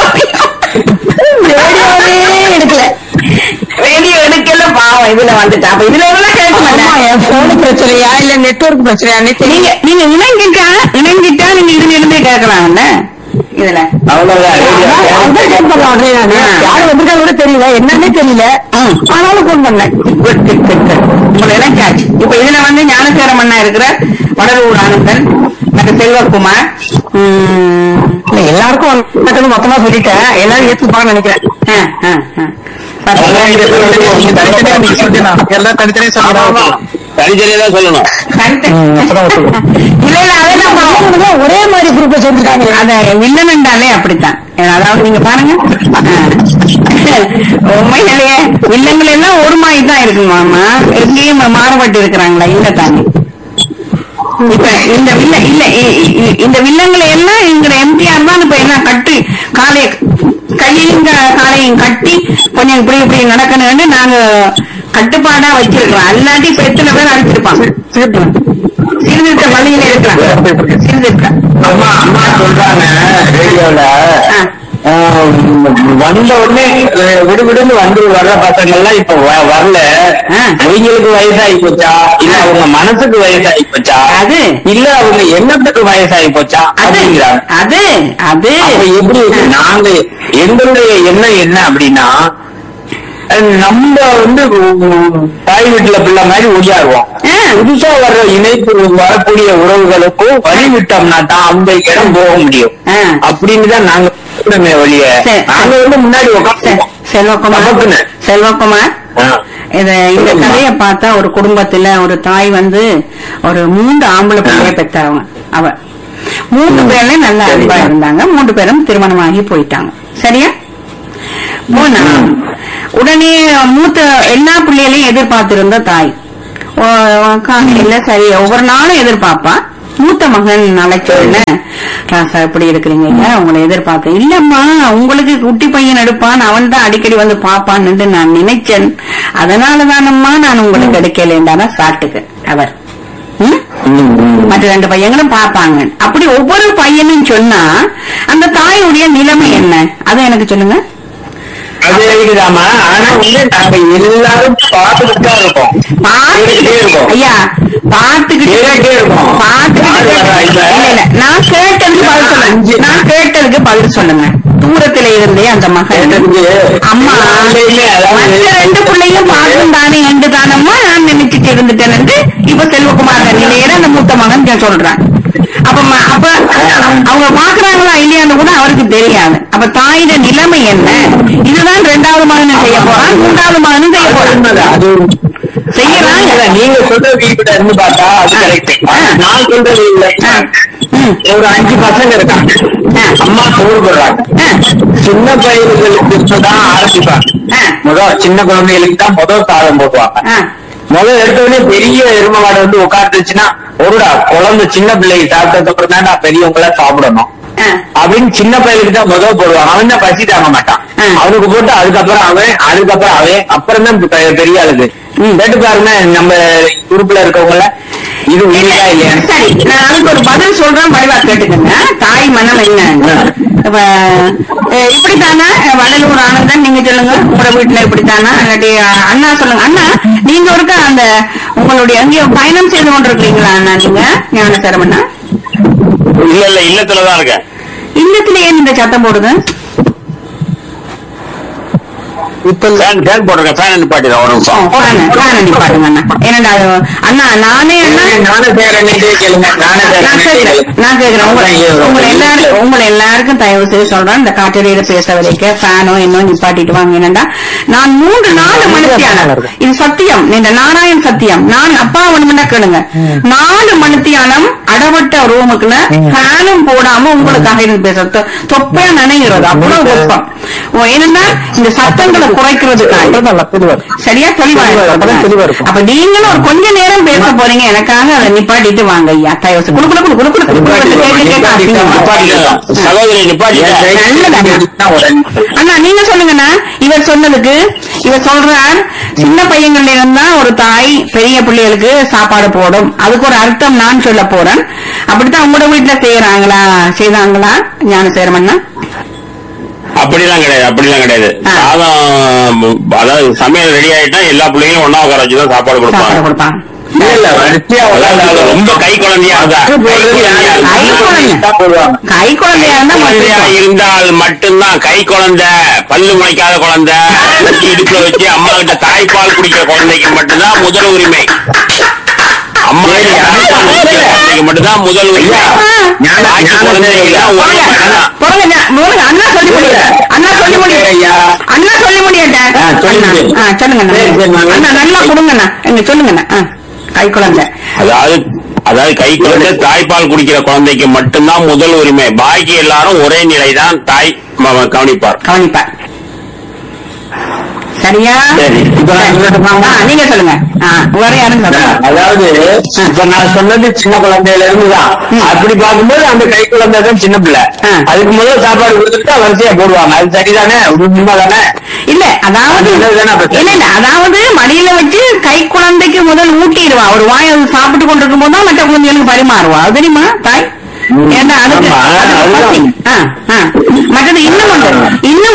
Speaker 2: ரேடியோவே எடுக்கல ரேடியோ எடுக்கல பாவம் இதுல வந்துட்டா அப்ப இதுல எவ்வளவு கேட்க போன் பிரச்சனையா இல்ல நெட்வொர்க் பிரச்சனையா நீங்க நீங்க இணைஞ்சிட்டா இணைஞ்சிட்டா நீங்க இதுல இருந்தே கேட்கலாம்ல இதுல
Speaker 3: அவ்வளவுதான்
Speaker 2: யாரு வந்திருக்காங்க கூட தெரியல என்னன்னே தெரியல ஆனாலும் போன் பண்ணேன் உங்களை இணைச்சாச்சு இப்ப இதுல வந்து ஞானசேரம் அண்ணா இருக்கிற வடலூர் ஆனந்தன் மற்றும் செல்வகுமார் உம், எல்லாருக்கும் வணக்கம்னு மொத்தமா சொல்லிட்டேன் எல்லாரும் ஏத்துப்பாங்கன்னு நினைக்கிறேன் ஆ, ஆ, ஆ.
Speaker 4: தனித்தனியா நீங்க சொல்லினா எல்லாம் தனித்தனியா சொல்லலாம்
Speaker 3: தனித்தனியா தான் சொல்லணும்
Speaker 2: தனித்த-
Speaker 4: ம், அப்பதான் ஒத்துக்கும்.
Speaker 2: இல்ல இல்ல அதெல்லாம் பாவம். ஒரே மாதிரி குரூப்பை சொல்லிருக்காங்க அத வில்லன் என்றாலே அப்படித்தான் அதாவது நீங்க பாருங்க உண்மையிலேயே வில்லங்கள் எல்லாம் ஒரு மாதிரி தான் இருக்குமாமா எங்கேயும் மாறுபட்டு இருக்கிறாங்களா இல்ல தானே இப்ப இந்த வில்ல இல்ல இ- இ- இந்த வில்லங்களை எல்லாம் எங்க எம்ஜிஆர் தான் இப்ப எல்லாம் கட்டி காலைய கையையும் க- காலையும் கட்டி கொஞ்சம் இப்படி இப்படி நடக்கணும்னு நாங்க கட்டுப்பாடா வச்சிருக்கிறோம் அல்லாட்டி இப்ப எத்தனை பேர் அடிச்சிருப்பாங்க சீர்திருத்த வழியில இருக்கிறாங்க சீர்திருத்தம்
Speaker 3: அம்மா அம்மா சொல்றாங்க ரேடியோல
Speaker 2: ஆ.
Speaker 3: ஆஹ், வந்த உடனே அஹ், விடுவிடுன்னு வந்து வர்ற பசங்க எல்லாம் இப்ப வ- வரல
Speaker 2: ஆ.
Speaker 3: அவங்களுக்கு வயசாகி போச்சா இல்ல அவங்க மனசுக்கு வயசாகி போச்சா
Speaker 2: அது.
Speaker 3: இல்ல அவங்க எண்ணத்துக்கு வயசாகி போச்சா
Speaker 2: அது
Speaker 3: அப்படிங்கிறாங்க
Speaker 2: அது அது
Speaker 3: அப்ப எப்படி இருக்கு? நாங்க எங்களுடைய எண்ணம் என்ன அப்படின்னா அஹ், நம்ம வந்து உம், தாய் வீட்டுல பிள்ளை மாதிரி ஒடியாடுவோம்
Speaker 2: ஆ.
Speaker 3: புதுசா வர்ற இணைப்பு வரக்கூடிய உறவுகளுக்கும் வழி விட்டோம்னா தான் அவங்க இடம் போக முடியும்
Speaker 2: ஆ.
Speaker 3: அப்படின்னு தான் நாங்க கூடமே வழிய
Speaker 2: சரி.
Speaker 3: நாங்க வந்து முன்னாடி
Speaker 2: செ-
Speaker 3: உட்காந்து
Speaker 2: செல்வகுமார்
Speaker 3: நமக்குன்னு.
Speaker 2: செல்வகுமார் இத இந்த
Speaker 3: சொல்லுங்க.
Speaker 2: கதைய பார்த்தா ஒரு குடும்பத்துல ஒரு தாய் வந்து ஒரு மூன்று ஆம்பளை பிள்ளைய பெற்றவங்க அவ மூன்று பேர்லயும் நல்ல
Speaker 3: சரி.
Speaker 2: அறிவா இருந்தாங்க மூன்று பேரும் திருமணமாகி போயிட்டாங்க சரியா போனா உடனே மூத்த எல்லா பிள்ளைகளையும் எதிர்பார்த்திருந்த தாய் ஓ- காலையில சரி ஒவ்வொரு நாளும் எதிர்பார்ப்பா மூத்த மகன் அழைச்சோன்னு ராசா எப்படி இருக்கிறீங்க ஐயா உங்களை எதிர்பார்த்தேன் இல்லம்மா உங்களுக்கு குட்டி பையன் எடுப்பான் அவன் தான் அடிக்கடி வந்து பாப்பான்னு நான் நினைச்சேன் அதனாலதானம்மா நான் உங்களுக்கு எடுக்கலேண்டான சாட்டுக்கு அவர் ம்? மற்ற ரெண்டு பையங்களும் பாப்பாங்க அப்படி ஒவ்வொரு பையனும் சொன்னா அந்த தாயுடைய நிலைமை என்ன அதை எனக்கு சொல்லுங்க
Speaker 3: அது இருக்குதாமா ஆனா வந்து நாங்க எல்லாரும் பார்த்துட்டு தான் இருக்கோம் கேட்டுட்டே
Speaker 2: பாத்துக்கிட்டு
Speaker 3: இருக்கோம்.
Speaker 2: ஐயா பாத்துக்கிட்டு
Speaker 3: கேட்டுட்டே இருக்கோம்.
Speaker 2: பாத்துக்கிட்டு
Speaker 3: யார் வரா இப்ப?
Speaker 2: இல்ல, இல்ல, நான் கேட்டதுக்கு பதில் சொல்லுங்க
Speaker 3: அஞ்சு.
Speaker 2: நான் கேட்டதுக்கு பதில் சொல்லுங்க தூரத்துல இருந்தே அந்த மகன்
Speaker 3: கேட்டதுக்கு
Speaker 2: அம்மா
Speaker 3: இல்ல, அதாவது-
Speaker 2: மற்ற ரெண்டு பிள்ளையும் பார்க்கும் தானே என்று தானம்மா நான் நினைச்சிட்டு இருந்துட்டேன் என்று இப்ப செல்வகுமார் நிலையில அந்த மூத்த மகன் நான் சொல்றேன் அப்ப ம- அப்ப அவங்க பாக்குறாங்களா இல்லையான்னு கூட அவருக்கு தெரியாது அப்ப தாயிட நிலைமை என்ன இதுதான் ரெண்டாவது மகனும் செய்ய போறான் மூன்றாவது மகனும் செய்ய
Speaker 3: அது
Speaker 2: போறான்
Speaker 3: உண்மைதான். அது
Speaker 2: செய்யறாங்க
Speaker 3: இல்ல, நீங்க சொல்றது வீட்டுல இருந்து பார்த்தா அது கரெக்ட் நான் சொல்றது இல்ல
Speaker 2: ம்.
Speaker 3: ஒரு அஞ்சு பசங்க இருக்காங்க அம்மா சோறு போடுறாங்க சின்ன பையன்களுக்கு இப்பதான் ஆரம்பிப்பாங்க முதல் சின்ன குழந்தைகளுக்கு தான் முதல் சாதம் போடுவாங்க
Speaker 2: ஆ.
Speaker 3: முதல் எடுத்தோடனே பெரிய எரும மாடு வந்து உட்காந்துச்சுன்னா ஒருடா குழந்தை சின்ன பிள்ளைக்கு சாப்பிட்டதுக்கு அப்புறம் தான் நான் பெரியவங்கள சாப்பிடணும்
Speaker 2: ஆ.
Speaker 3: அப்படின்னு சின்ன பையனுக்கு தான் முதல் போடுவான் அவன் தான் பசி தாங்க மாட்டான்
Speaker 2: ஆ.
Speaker 3: அவனுக்கு போட்டு அதுக்கப்புறம் அவன் அதுக்கப்புறம் அவன் அப்புறம் தான் பெ- பெரிய ஆளுது
Speaker 2: ம்.
Speaker 3: கேட்டு பாருங்க நம்ம குரூப்ல இருக்கவங்கள இது உண்மையா இல்லையா
Speaker 2: சரி நான் அதுக்கு ஒரு பதில் சொல்றேன் வடிவா கேட்டுக்கங்க தாய் மனம் என்ன இப்ப அஹ், இப்படித்தானா அஹ், வடலூர் ஆனந்தன் நீங்க சொல்லுங்க உங்க வீட்டுல இப்படித்தானா இல்லாட்டி அஹ், அண்ணா சொல்லுங்க அண்ணா நீங்க ஒருக்கா அந்த உங்களுடைய எங்கேயோ பயணம் செய்து கொண்டிருக்கீங்களா அண்ணா நீங்க ஞான சரவண்ணா
Speaker 3: இல்ல இல்ல இல்லத்துலதான் இருக்கேன்
Speaker 2: இல்லத்துல ஏன் இந்த சத்தம் போடுது
Speaker 4: இப்ப
Speaker 3: ஃபேன் ஃபேன் போடுங்க ஃபேன் நிப்பாட்டிடுறேன் ஒரு நிமிஷம்
Speaker 2: ஃபேன் ஃபேன் நிப்பாட்டுங்க அண்ணா என்னடா அது அண்ணா நானே அண்ணா
Speaker 3: நானே பேரண்ட்டே கேளுங்க நானே
Speaker 2: நான்
Speaker 3: பேரண்ட்டே
Speaker 2: கேக்குறேன்
Speaker 3: கேளுங்க
Speaker 2: நான் கேக்குறேன் உங்க- உங்களை எல்லாரும் உங்களை எல்லாருக்கும் தயவு செய்து சொல்றேன் இந்த காற்றடியில பேச வரைக்க ஃபேனோ இன்னும் நிப்பாட்டிட்டு வாங்க என்னடா நான் மூன்று நாலு மணித்தியானம் இது சத்தியம் இந்த நாராயண் சத்தியம் நான் அப்பா ஒண்ணுமெண்டா கேளுங்க நாலு மணித்தியானம் அடவட்ட ரூமுக்குள்ள ஃபேனும் போடாம உங்களுக்காக இருந்து பேச தொ- தொப்பையா நினைக்கிறது அவ்வளவு வெப்பம் ஓ, ஏனென்னா இந்த சத்தங்களை குறைக்கிறதுக்காக
Speaker 4: நல்லா தெளிவா இருக்கு.
Speaker 2: சரியா தெளிவா
Speaker 4: தெளிவா
Speaker 2: இருக்கும்.
Speaker 4: இருக்கும். தெளிவா இருக்கும்.
Speaker 2: அப்ப நீங்களும் ஒரு கொஞ்ச நேரம் பேச போறீங்க எனக்காக அதை நிப்பாட்டிட்டு வாங்க ஐயா தயவு செய்து. குடு குடு குடு குடு குடு குடு குடு கேட்டு கேட்டு அசிங்கமா.
Speaker 3: சகோதரி நிப்பாட்டிட்டேன்
Speaker 2: அண்ணா நீங்க சொல்லுங்கண்ணா இவர் சொன்னதுக்கு இவர் சொல்றார் சின்ன பையன்கள்ல இருந்தா ஒரு தாய் பெரிய பிள்ளைகளுக்கு சாப்பாடு போடும் அதுக்கு ஒரு அர்த்தம் நான் சொல்ல போறேன் அப்படித்தான் உங்களோட வீட்டுல செய்யறாங்களா செய்தாங்களா ஞான சேரமண்ணா
Speaker 3: அப்படிலாம் கிடையாது அப்படிலாம் கிடையாது
Speaker 2: ஆ.
Speaker 3: சாதம் அதாவது சமையல் ரெடி ஆயிட்டா எல்லா பிள்ளைங்களும் ஒண்ணா உட்கார வச்சுதான் சாப்பாடு
Speaker 2: சாப்பாடு
Speaker 3: கொடுப்பாங்க
Speaker 2: கொடுப்பான்
Speaker 3: இல்ல வரிசையா உட்கார்ந்து அது ரொம்ப கை குழந்தையா இருந்தா கை குழந்தையா
Speaker 2: கை குழந்தை.
Speaker 3: போடுவாங்க
Speaker 2: கை குழந்தையா இருந்தா
Speaker 3: குழந்தையா
Speaker 2: மட்டும்
Speaker 3: இருந்தால் மட்டும்தான் கை குழந்தை பல்லு முளைக்காத குழந்தை வச்சு இடுப்புல வச்சு அம்மா கிட்ட தாய்ப்பால் குடிக்கிற குழந்தைக்கு மட்டும்தான் முதல் உரிமை அம்மா கிட்ட தாய்ப்பால் குடிக்கிற குழந்தைக்கு மட்டும்தான் முதல் உரிமை பாக்கி குழந்தைகள்லாம் ஒரு மகன்தான்.
Speaker 2: போங்க ஞா- போங்க. அண்ணா சொல்லி முடியல அண்ணா சொல்லி முடியல
Speaker 3: ஐயா.
Speaker 2: அண்ணா சொல்லி முடியட்டேன்
Speaker 3: ஆ, சொல்லி
Speaker 2: அண்ணா,
Speaker 3: முடியும்.
Speaker 2: ஆ, சொல்லுங்கண்ணா
Speaker 3: சரி, சரி, நான்
Speaker 2: அண்ணா நல்லா கொடுங்கண்ணா எங்க சொல்லுங்கண்ணா ஆ, கை குழந்தை
Speaker 3: அதாவது அதாவது கை குழந்தை தாய்ப்பால் குடிக்கிற குழந்தைக்கு மட்டும்தான் முதல் உரிமை பாக்கி எல்லாரும் ஒரே நிலைதான் தாய் ம- கவனிப்பார்
Speaker 2: கவனிப்பார் சரியா
Speaker 3: சரி. இப்ப நான் சொல்லட்டுமா?
Speaker 2: ஆ, நீங்க சொல்லுங்க ஆ, வேற யாரும் சொல்லுங்க
Speaker 3: அதாவது இப்ப நான் சொன்னது சின்ன குழந்தையில இருந்துதான் அப்படி பார்க்கும்போது அந்த கை குழந்தை தான் சின்ன பிள்ளை
Speaker 2: ஆ.
Speaker 3: அதுக்கு முதல்ல சாப்பாடு கொடுத்துட்டு தான் வரிசையா போடுவாங்க அது சரிதானே உண்மைதானே
Speaker 2: இல்ல அதாவது
Speaker 3: அது என்னதுதானே அப்ப
Speaker 2: இல்ல இல்ல அதாவது மடியில வச்சு கை குழந்தைக்கு முதல் ஊட்டிடுவா ஒரு வாய் அது சாப்பிட்டு கொண்டிருக்கும் போது தான் மற்ற குழந்தைகளுக்கு பரிமாறுவா அது தெரியுமா தாய் ஏன்னா அதுக்கு
Speaker 3: ஆமா,
Speaker 2: அதுக்கு
Speaker 3: அதுதான்.
Speaker 2: பசி. ஆ, ஆ. மற்றது இன்னும் ஒன்று இன்னும் ஒன்று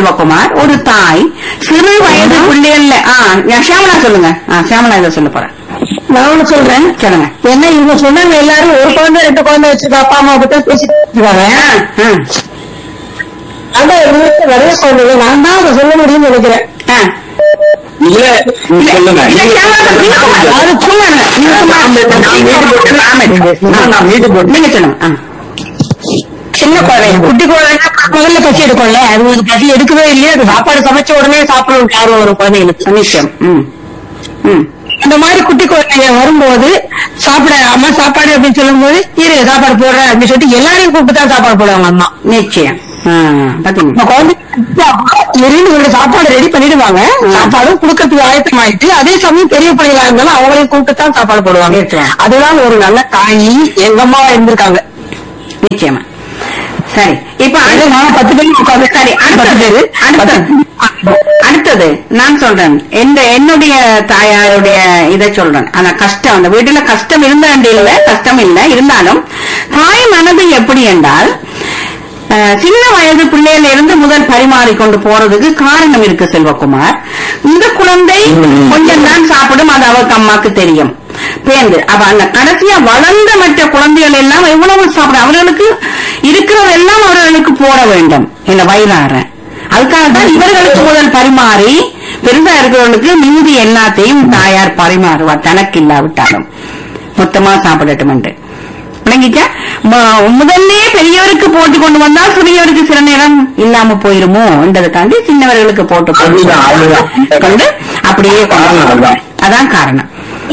Speaker 2: செல்வகுமார் ஒரு தாய் சிறு வயது பிள்ளைகள்ல ஆ யா- ஷியாமளா சொல்லுங்க ஆ ஷியாமளா இதை சொல்ல போறேன்
Speaker 5: நான் ஒண்ணு சொல்றேன்
Speaker 2: சொல்லுங்க
Speaker 5: என்ன இவங்க சொன்னாங்க எல்லாரும் ஒரு குழந்தை ரெண்டு குழந்தை வச்சிருக்க அப்பா அம்மா பத்தி பேசிட்டு இருக்காங்க
Speaker 2: ஆ, ஆ,
Speaker 5: ஆனா எங்க வீட்டுல நிறைய குழந்தைங்க நான் தான் அதை சொல்ல முடியும்னு நினைக்கிறேன்
Speaker 2: ஆ.
Speaker 3: இல்ல நீங்க சொல்லுங்க
Speaker 2: இல்ல, ஷியாமளா சொல்லுங்க. நீங்க சொல்லுங்க. அது சும்மா இருங்க. நீங்க சும்மா இருங்க. ஆமா.
Speaker 3: நான் மீட்டு போட்டு
Speaker 2: நீங்க சொல்லுங்க ஆ.
Speaker 5: சின்ன குழந்தைங்க குட்டி குழந்தைங்க முதல்ல பசி எடுக்கும்ல அது உங்களுக்கு பசி எடுக்கவே இல்லையா அது சாப்பாடு சமைச்ச உடனே சாப்பிடணும் ஆர்வம் வரும் குழந்தைங்களுக்கு
Speaker 2: நிச்சயம் ம் ம்
Speaker 5: இந்த மாதிரி குட்டி குழந்தைங்க வரும்போது சாப்பிட அம்மா சாப்பாடு அப்படின்னு சொல்லும்போது இரு சாப்பாடு போடுறேன் அப்படின்னு சொல்லிட்டு எல்லாரையும் கூப்பிட்டு தான் சாப்பாடு போடுவாங்க அம்மா
Speaker 2: நிச்சயம் ஆ, பாத்தீங்களா
Speaker 5: நம்ம குழந்தை எரிந்து இவங்க சாப்பாடு ரெடி பண்ணிடுவாங்க சாப்பாடும் குடுக்கறதுக்கு ஆயத்தமாயிட்டு அதே சமயம் பெரிய பிள்ளைகளா இருந்தாலும் அவங்களையும் கூப்பிட்டு தான் சாப்பாடு போடுவாங்க
Speaker 2: நிச்சயம்.
Speaker 5: அதுதான் ஒரு நல்ல தாயி எங்க அம்மா இருந்திருக்காங்க
Speaker 2: நிச்சயமா சரி இப்ப
Speaker 5: அது
Speaker 2: அடுத்து-
Speaker 5: நான் பத்து பேர் உட்கார்ந்து
Speaker 2: சரி அடுத்தது அடுத்தது அடுத்தது நான் சொல்றேன் எந்த என்னுடைய தாயாருடைய இதை சொல்றேன் ஆனா கஷ்டம் அந்த வீட்டுல கஷ்டம் இருந்தாண்டு இல்ல கஷ்டம் இல்ல இருந்தாலும் தாய் மனது எப்படி என்றால் அஹ், சின்ன வயது பிள்ளையில இருந்து முதல் பரிமாறி கொண்டு போறதுக்கு காரணம் இருக்கு செல்வகுமார் இந்த குழந்தை கொஞ்சம் தான் சாப்பிடும் அது அவருக்கு அம்மாக்கு தெரியும் பேந்து அப்ப அந்த கடைசியா வளர்ந்த மற்ற குழந்தைகள் எல்லாம் எவ்வளவு சாப்பிடும் அவர்களுக்கு இருக்கிறதெல்லாம் அவர்களுக்கு போட வேண்டும் இந்த வயிறாற அதுக்காக தான் இவர்களுக்கு முதல் பரிமாறி பெருசா இருக்கிறவர்களுக்கு மீதி எல்லாத்தையும் தாயார் பரிமாறுவார் தனக்கு இல்லாவிட்டாலும் மொத்தமா சாப்பிடட்டும் என்று விளங்கிச்சா ம- முதல்லே பெரியவருக்கு போட்டு கொண்டு வந்தா சிறியவருக்கு சில நேரம் இல்லாம போயிருமோ என்றதுக்காண்டி சின்னவர்களுக்கு போட்டு போட்டு
Speaker 3: அதுதான், அதுதான்.
Speaker 2: கொண்டு அப்படியே கொண்டு
Speaker 3: அதுதான்.
Speaker 2: அதான் காரணம்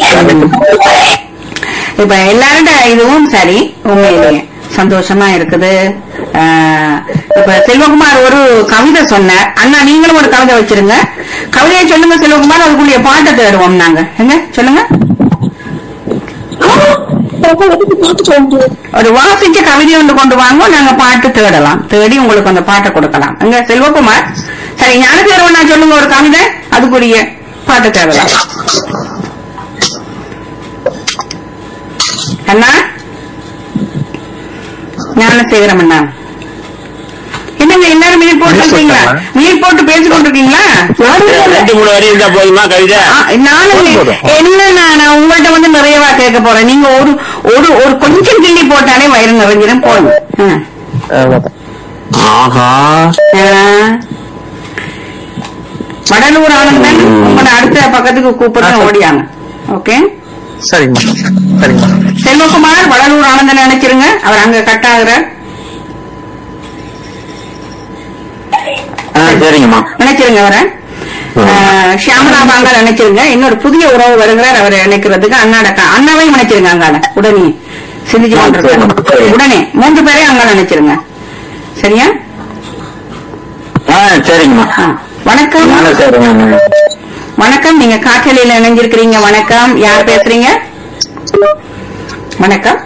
Speaker 2: இப்ப எல்லாரோட இதுவும் சரி உண்மையிலேயே சந்தோஷமா இருக்குது ஆஹ் இப்ப செல்வகுமார் ஒரு கவிதை சொன்னார் அண்ணா நீங்களும் ஒரு கவிதை வச்சிருங்க கவிதையை சொல்லுங்க செல்வகுமார் அதுக்குரிய பாட்டை தேடுவோம் நாங்க எங்க சொல்லுங்க ஒரு வாசிச்ச கவிதை ஒன்று கொண்டு வாங்க நாங்க பாட்டு தேடலாம் தேடி உங்களுக்கு அந்த பாட்டை கொடுக்கலாம் எங்க செல்வகுமார் சரி ஞானதேரவன் நான் சொல்லுங்க ஒரு கவிதை அதுக்குரிய பாட்டு தேடலாம் அண்ணா ஞானசேகரம் அண்ணா என்னங்க எல்லாரும் மீன் போட்டு இருக்கீங்களா மீன் போட்டு பேசி கொண்டிருக்கீங்களா
Speaker 3: ரெண்டு மூணு வரி இருந்தா போதுமா கவிதை
Speaker 2: ஆ, நானும் என்ன நான் நான் உங்கள்ட்ட வந்து நிறையவா கேட்க போறேன் நீங்க ஒரு ஒரு ஒரு கொஞ்சம் கிள்ளி போட்டாலே வயிறு நிறைஞ்சிடும் போதும் ஆ.
Speaker 3: ஆஹா
Speaker 2: ஆ. வடலூர் ஆனந்தன் உங்களை அடுத்த பக்கத்துக்கு கூப்பிட்டு ஓடியாங்க ஓகே
Speaker 4: சரிங்கம்மா சரிங்கம்மா
Speaker 2: செல்வகுமார் வடலூர் ஆனந்தன் நினைச்சிருங்க அவர் அங்க கட் ஆகுறார்
Speaker 3: ஆ சரிங்கம்மா
Speaker 2: நினைச்சிருங்க அவரை ஆஹ், ஷியாமலா பாங்க நினைச்சிருங்க இன்னொரு புதிய உறவு வருகிறார் அவரை நினைக்கிறதுக்கு அண்ணாட கா- அண்ணாவையும் நினைச்சிருங்க அங்கால உடனே சிந்திச்சு கொண்டிருக்காங்க உடனே மூன்று பேரையும் அங்க நினைச்சிருங்க சரியா
Speaker 3: ஆ சரிங்கம்மா
Speaker 2: ஆ. வணக்கம்
Speaker 3: நானே சரிங்க
Speaker 2: வணக்கம் நீங்க காற்றலையில இணைஞ்சிருக்கிறீங்க வணக்கம் யார் பேசுறீங்க வணக்கம்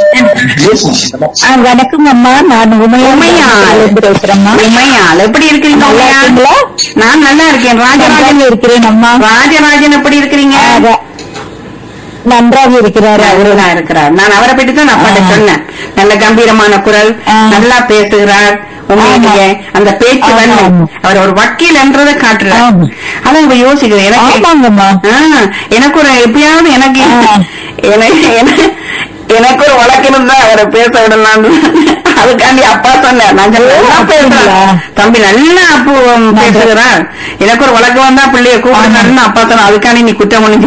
Speaker 5: வணக்கம் அம்மா நான்
Speaker 2: உமையாள்.
Speaker 5: பேசுறேம்மா
Speaker 2: உமையாள் எப்படி இருக்கிறீங்க
Speaker 5: நல்லா
Speaker 2: உமையாள்
Speaker 5: இருக்கீங்களா?
Speaker 2: நான் நல்லா இருக்கேன் ராஜராஜன்
Speaker 5: இருக்கிறேன் அம்மா
Speaker 2: ராஜராஜன் எப்படி இருக்கிறீங்க
Speaker 5: நன்றாக இருக்கிறாரு
Speaker 2: அவருதான் இருக்கிறார் நான் அவரை பற்றி தான் அப்பாட்ட சொன்னேன் நல்ல கம்பீரமான குரல்
Speaker 5: ஆ.
Speaker 2: நல்லா பேசுகிறார் உண்மையிலேயே அந்த பேச்சு
Speaker 5: ஆமா,
Speaker 2: வந்து
Speaker 5: ஆமா.
Speaker 2: அவர் ஒரு வக்கீல் என்றதை காட்டுறார்
Speaker 5: ஆமா.
Speaker 2: அதான் இப்ப யோசிக்கிறேன் எனக்கு
Speaker 5: ஆமாங்கம்மா
Speaker 2: ஆ, எனக்கு ஒரு எப்பயாவது எனக்கு
Speaker 5: ஆ.
Speaker 2: எனக்கு எனக்கு- எனக்கு ஒரு வழக்கு இருந்தா அவரை பேச விடலாம்னு அதுக்காண்டி அப்பா சொன்னார் நான் சொன்னேன், நல்லா பேசுறேன்
Speaker 5: அப்படிங்களா?
Speaker 2: தம்பி நல்லா அப்போ பேசுகிறார் எனக்கு ஒரு வழக்கு வந்தா பிள்ளைய கூப்பிடுறாருன்னு அப்பா சொன்ன அதுக்காண்டி நீ குற்றம் பண்ணி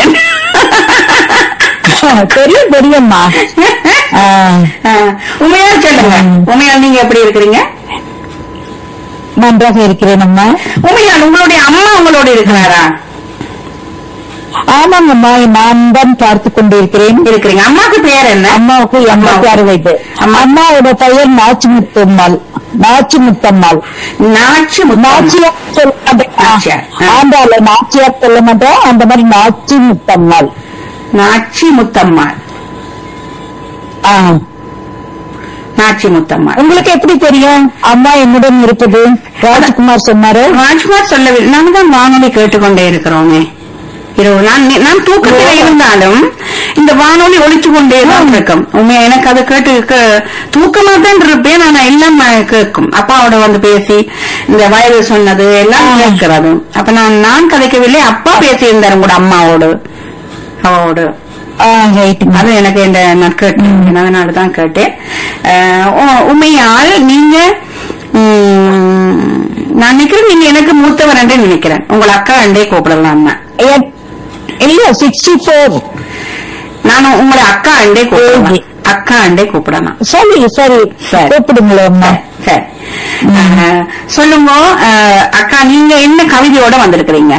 Speaker 5: தெரியும் தெரியும்மா ஆ.
Speaker 2: உண்மையால் சொல்லுங்க உண்மையால் நீங்க எப்படி இருக்கிறீங்க
Speaker 5: நன்றாக இருக்கிறேன் அம்மா
Speaker 2: உண்மையால் உங்களுடைய அம்மா உங்களோட இருக்கிறாரா
Speaker 5: ஆமாங்கம்மா நான் தான் பார்த்து கொண்டிருக்கிறேன்
Speaker 2: இருக்கிறீங்க அம்மாக்கு பேர் என்ன
Speaker 5: அம்மாவுக்கு எண்பத்தி ஆறு வயது அம்மாவோட பெயர் நாச்சிமுத்தம்மாள் நாச்சிமுத்தம்மாள்
Speaker 2: நாச்சு முத்தாச்சி
Speaker 5: நாச்சியார் சொல்ல மாட்டேன்
Speaker 2: நாச்சியார். ஆ.
Speaker 5: ஆண்டாள நாச்சியார் சொல்ல மாட்டேன் அந்த மாதிரி நாச்சி முத்தம்மாள்
Speaker 2: நாச்சி முத்தம்மாள்
Speaker 5: ஆ.
Speaker 2: நாச்சி முத்தம்மாள்
Speaker 5: உங்களுக்கு எப்படி தெரியும் அம்மா என்னுடன் இருப்பது ராஜ்குமார் சொன்னாரு
Speaker 2: ராஜ்குமார் சொல்லவில்லை நாங்க தான் வானொலி கேட்டுக்கொண்டே இருக்கிறோமே இரவு நான் நான் தூக்கத்தில் இருந்தாலும் இந்த வானொலி ஒழிச்சு கொண்டே தான் இருக்கும் உண்மையா எனக்கு அதை கேட்டு கே- தூக்கமா தான் இருப்பேன் ஆனா எல்லாம் நான் கேட்கும் அப்பாவோட வந்து பேசி இந்த வயது சொன்னது எல்லாம் கேட்கிறது அப்ப நான் நான் கதைக்கவில்லை அப்பா பேசியிருந்தாரு கூட அம்மாவோடு அவரோடு அது எனக்கு இந்த நான் கேட்டேன் அதனால தான் கேட்டேன் அஹ், உ- உண்மையால் நீங்க உம், நான் நினைக்கிறேன் நீங்க எனக்கு மூத்தவர் என்றே நினைக்கிறேன் உங்கள் அக்கா என்றே கூப்பிடலாம் தான்
Speaker 5: இல்ல சிக்ஸ்டி போர்
Speaker 2: நான் உங்களை அக்கா என்றே கூப்பிடலாம் அக்கா என்றே கூப்பிடலாம்
Speaker 5: சரி சரி
Speaker 2: சரி.
Speaker 5: கூப்பிடுங்களேன்
Speaker 2: சரி அஹ், சொல்லுங்க அஹ், அக்கா நீங்க என்ன கவிதையோட வந்திருக்கிறீங்க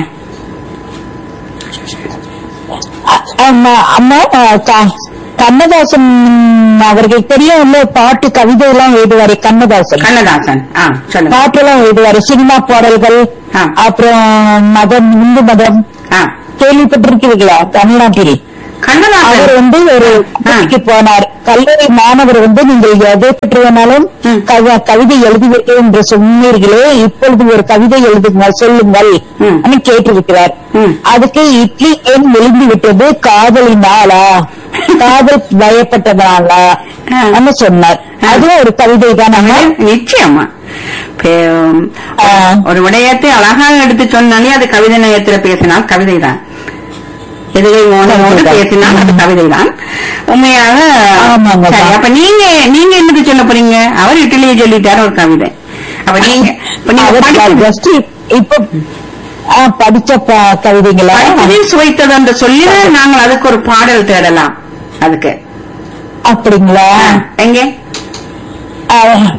Speaker 5: அம்மா அம்மா அஹ், க- கண்ணதாசன் அவர்கள் தெரியும் பாட்டு கவிதை எல்லாம் எழுதுவாரு கண்ணதாசன்
Speaker 2: கண்ணதாசன் ஆ சொல்லுங்க
Speaker 5: பாட்டு எல்லாம் எழுதுவாரு சினிமா பாடல்கள்
Speaker 2: ஆ.
Speaker 5: அப்புறம் மதம் இந்து மதம்
Speaker 2: ஆ
Speaker 5: கேள்விப்பட்டிருக்கிறீர்களா தமிழ்நாட்டில் அவர்
Speaker 2: கண்ணதாசன்
Speaker 5: வந்து ஒரு கல்லூரிக்கு போனார் கல்லூரி மாணவர் வந்து நீங்கள் எதை பற்றி வேணாலும்
Speaker 2: ம்.
Speaker 5: கவி- கவிதை எழுதுவீர்கள் என்று சொன்னீர்களே இப்பொழுது ஒரு கவிதை எழுதுங்கள் சொல்லுங்கள்
Speaker 2: ம்.
Speaker 5: என்று கேட்டிருக்கிறார்
Speaker 2: ம்.
Speaker 5: அதுக்கு இட்லி ஏன் விழுந்து விட்டது காதலினாலா காதல் பயப்பட்டதாலா
Speaker 2: ஆ.
Speaker 5: என்று சொன்னார் அதுவும் ஒரு கவிதை தான்
Speaker 2: நிச்சயமா பே-
Speaker 5: ஆ.
Speaker 2: ஒரு விடயத்தை அழகாக எடுத்து சொன்னாலே அது கவிதை நயத்துல பேசினால் கவிதை தான் எதுகை மோனோடு
Speaker 5: கவிதைதான்.
Speaker 2: பேசினால் அது கவிதை தான் உண்மையாக
Speaker 5: ஆமாங்க.
Speaker 2: சரி, அப்ப நீங்க நீங்க என்னது சொல்ல போறீங்க அவர் இட்லியை சொல்லிட்டாரு ஒரு கவிதை அப்ப நீங்க இப்ப நீங்க
Speaker 5: அவர்
Speaker 2: படிச்சது-
Speaker 5: just இப்ப ஆ, படிச்ச ப- கவிதைங்களா
Speaker 2: படித்ததில் சுவைத்தது என்று சொல்லி நாங்கள் அதுக்கு ஒரு பாடல் தேடலாம் அதுக்கு
Speaker 5: அப்படிங்களா
Speaker 2: எங்க
Speaker 5: ஆ,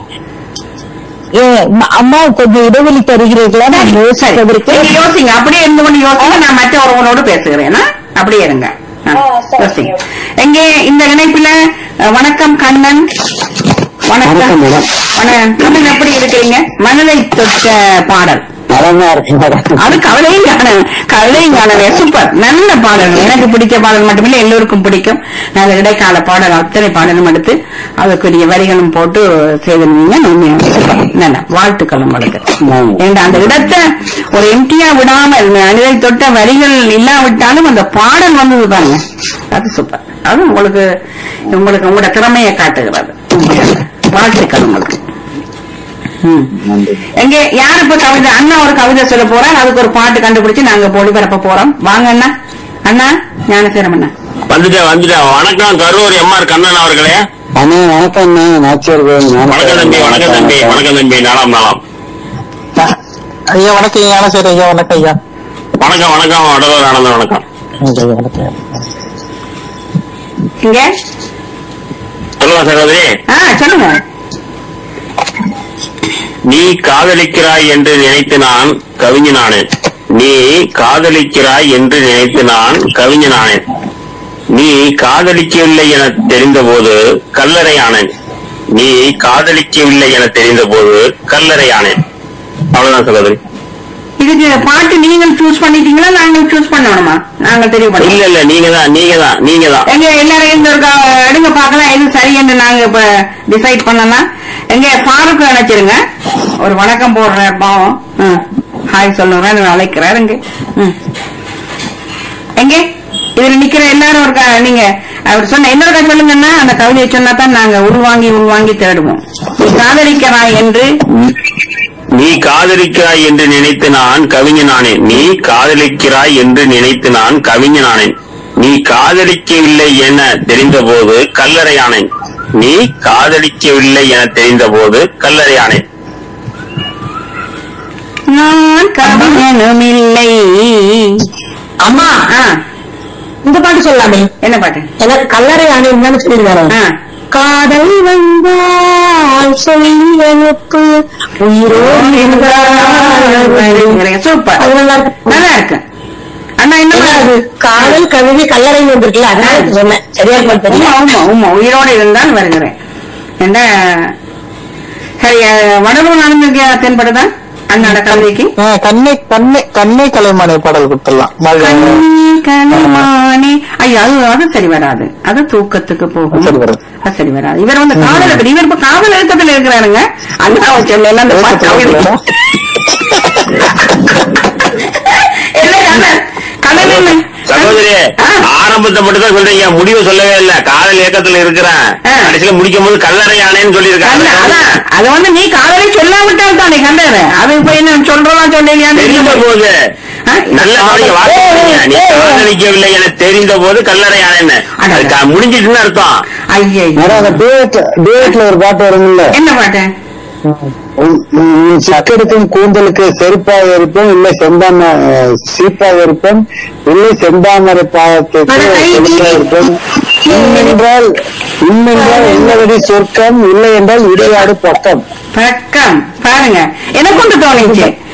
Speaker 5: ஏ, ம- அம்மா கொஞ்சம் இடைவெளி தருகிறீர்களா நான்
Speaker 2: சரி
Speaker 5: யோசிப்பதற்கு
Speaker 2: நீங்க யோசிங்க அப்படியே இருந்து கொண்டு யோசிங்க நான் மற்ற ஒருவனோடு பேசுகிறேன் ஆ? அப்படியே இருங்க ஆ, யோசிங்க எங்கே இந்த இணைப்புல அஹ், வணக்கம் கண்ணன் வணக்கம்
Speaker 3: வணக்கம், மேடம்.
Speaker 2: வணக்கம் கண்ணன் எப்படி இருக்கிறீங்க மனதை தொட்ட பாடல்
Speaker 3: நலமா இருக்கு மேடம்
Speaker 2: அது கவலையும் காண கவலையும் காணவே சூப்பர் நல்ல பாடல் எனக்கு பிடிச்ச பாடல் மட்டுமில்லை எல்லோருக்கும் பிடிக்கும் நல்ல இடைக்கால பாடல் அத்தனை பாடலும் எடுத்து அதுக்குரிய வரிகளும் போட்டு செய்திருந்தீங்க உண்மையாக சூப்பர் நல்ல வாழ்த்துக்கள் உங்களுக்கு ஏண்டா அந்த இடத்தை ஒரு எம்டியா விடாமல் அணிதை தொட்ட வரிகள் இல்லாவிட்டாலும் அந்த பாடல் வந்தது பாருங்க அது சூப்பர் அது உங்களுக்கு உங்களுக்கு உங்களோட திறமையை காட்டுகிறது உண்மையாக. வாழ்த்துக்கள் உங்களுக்கு ம். எங்க யார் இப்ப கவிதை அண்ணா ஒரு கவிதை சொல்ல போறார் அதுக்கு ஒரு பாட்டு கண்டுபிடிச்சு நாங்க இப்ப ஒளிபரப்ப போறோம் வாங்க அண்ணா அண்ணா ஞானசேரம் அண்ணா
Speaker 3: வந்துட்டேன் வந்துட்டேன் வணக்கம் கரூர் எம்ஆர் கண்ணன் அவர்களே
Speaker 6: அண்ணே வணக்கம் அண்ணே நாச்சியார் கோயில்
Speaker 3: வணக்கம் தம்பி வணக்கம் தம்பி வணக்கம் தம்பி நலம் நலம்
Speaker 4: ஐயா வணக்கம் ஐயா சரி ஐயா வணக்கம் ஐயா
Speaker 3: வணக்கம் வணக்கம் வடலூர் ஆனந்தம் வணக்கம்
Speaker 4: ஐயா, வணக்கம்
Speaker 2: இங்க
Speaker 3: சொல்லுங்க சகோதரி
Speaker 2: ஆ சொல்லுங்க
Speaker 3: நீ காதலிக்கிறாய் என்று நினைத்து நான் கவிஞனானேன் நீ காதலிக்கிறாய் என்று நினைத்து நான் கவிஞனானேன் நீ காதலிக்கவில்லை என தெரிந்தபோது கல்லறையானேன் நீ காதலிக்கவில்லை என தெரிந்தபோது கல்லறையானேன் அவ்வளவுதான் சகோதரி
Speaker 2: இதுக்கு பாட்டு நீங்கள் சூஸ் பண்ணிட்டீங்களா நாங்கள் சூஸ் பண்ணணுமா நாங்கள் தெரிய
Speaker 3: இல்ல
Speaker 2: பண்ணி
Speaker 3: இல்ல நீங்க தான் நீங்க தான் நீங்க தான்
Speaker 2: எங்க எல்லாரும் இந்த ஒரு க- எடுங்க பார்க்கலாம் எது சரி என்று நாங்க இப்ப டிசைட் பண்ணலாம் எங்க பாருக்கு அழைச்சிருங்க ஒரு வணக்கம் போடுற பாவம் ம். ஹாய் சொல்லுறேன் அழைக்கிறார் எங்க ம். எங்க இதுல நிக்கிற எல்லாரும் ஒரு க- நீங்க அவர் சொன்ன இன்னொரு கதை சொல்லுங்கன்னா அந்த கவிதையை சொன்னா தான் நாங்க உள்வாங்கி உள்வாங்கி தேடுவோம் நீ காதலிக்கிறாய் என்று
Speaker 3: நீ காதலிக்கிறாய் என்று நினைத்து நான் கவிஞனானேன் நீ காதலிக்கிறாய் என்று நினைத்து நான் கவிஞனானேன் நீ காதலிக்கவில்லை என தெரிந்தபோது கல்லறையானேன் நீ காதலிக்கவில்லை என தெரிந்தபோது கல்லறையானேன்
Speaker 2: நான் கவிஞனும் இல்லை
Speaker 5: அம்மா
Speaker 2: ஆ,
Speaker 5: இந்த பாட்டு சொல்லலாமே
Speaker 2: என்ன பாட்டு
Speaker 5: எனக்கு கல்லறை ஆணையம் சொல்லிடுவாரு
Speaker 2: ஆ.
Speaker 5: காதல் வந்தால் சொல்லியனுக்கு உயிரோடு இருந்தால்
Speaker 2: சூப்பர்
Speaker 5: அது நல்லா இருக்கு.
Speaker 2: நல்லா இருக்கு அண்ணா
Speaker 5: ஏன்னா
Speaker 2: என்ன
Speaker 5: அது காதல் கவிதை கல்லறை வந்திருக்குல்ல அதனால இது சொன்னேன் சரியா
Speaker 2: உமா
Speaker 5: தெரியல
Speaker 2: உமா உமா உயிரோடு இருந்தால் வருகிறேன் என்ன சரி அஹ், வடலூர் நடந்திருக்கியா தென்படுதா அண்ணாட கவிதைக்கு
Speaker 4: ஆ, கண்ணை கண்ணை கண்ணை கலைமானை பாடல் கொடுத்துடலாம் வாழ்க.
Speaker 2: கண்மானே ஐயோ அது அது சரி வராது அது தூக்கத்துக்கு போகும்
Speaker 4: சரி வராது.
Speaker 2: அது சரி வராது இவர் வந்து காதல் இருக்கு இவர் இப்ப காதல் இயக்கத்துல இருக்கிறாருங்க அண்ணாவை சொல்ல அந்த பாட்டு கவிதை இல்ல, இல்ல, கடலில்
Speaker 3: சகோதரி
Speaker 2: ஆ.
Speaker 3: ஆரம்பத்தை மட்டும் தான் சொல்றீங்க முடிவு சொல்லவே இல்ல காதல் இயக்கத்துல இருக்கிறேன்
Speaker 2: ஆ.
Speaker 3: கடைசியில முடிக்கும் போது கல்லறை யானைன்னு சொல்லியிருக்காங்க
Speaker 2: அல்ல, அதான். அது வந்து நீ காதலை சொல்லாவிட்டால் தானே கண்டாரு அது இப்ப என்ன சொல்றதா
Speaker 3: தெரிந்த
Speaker 2: சொல்லலையான்னு
Speaker 3: போது
Speaker 2: ஆ?
Speaker 3: நல்ல நாளைக்கு வார்த்தை சொன்னீங்க. நீ காதலிக்கவில்லை என தெரிந்த போது கல்லறை யானைன்னு
Speaker 2: அடடா.
Speaker 3: அது க- முடிஞ்சிட்டுன்னு அர்த்தம்
Speaker 2: ஐயே
Speaker 6: மேடம் அந்த டேட் டேட்ல ஒரு பாட்டு வரும்ல
Speaker 2: என்ன பாட்டு
Speaker 6: உன் உன் சக்கெடுக்கும் கூந்தலுக்கு செருப்பாக இருப்போம் இல்லை செந்தாம சீப்பாக இருப்போம் இல்லை செந்தாமரை பாவத்துக்கு
Speaker 2: அட, ஐ,
Speaker 6: செருப்பாக
Speaker 2: நீ-
Speaker 6: இருப்போம் உண்மென்றால் உண்மென்றால் என்னவடி சொர்க்கம் இல்லை என்றால் இடையாடு பக்கம்
Speaker 2: பக்கம் பாருங்க எனக்கு ஒன்று தோணுச்சு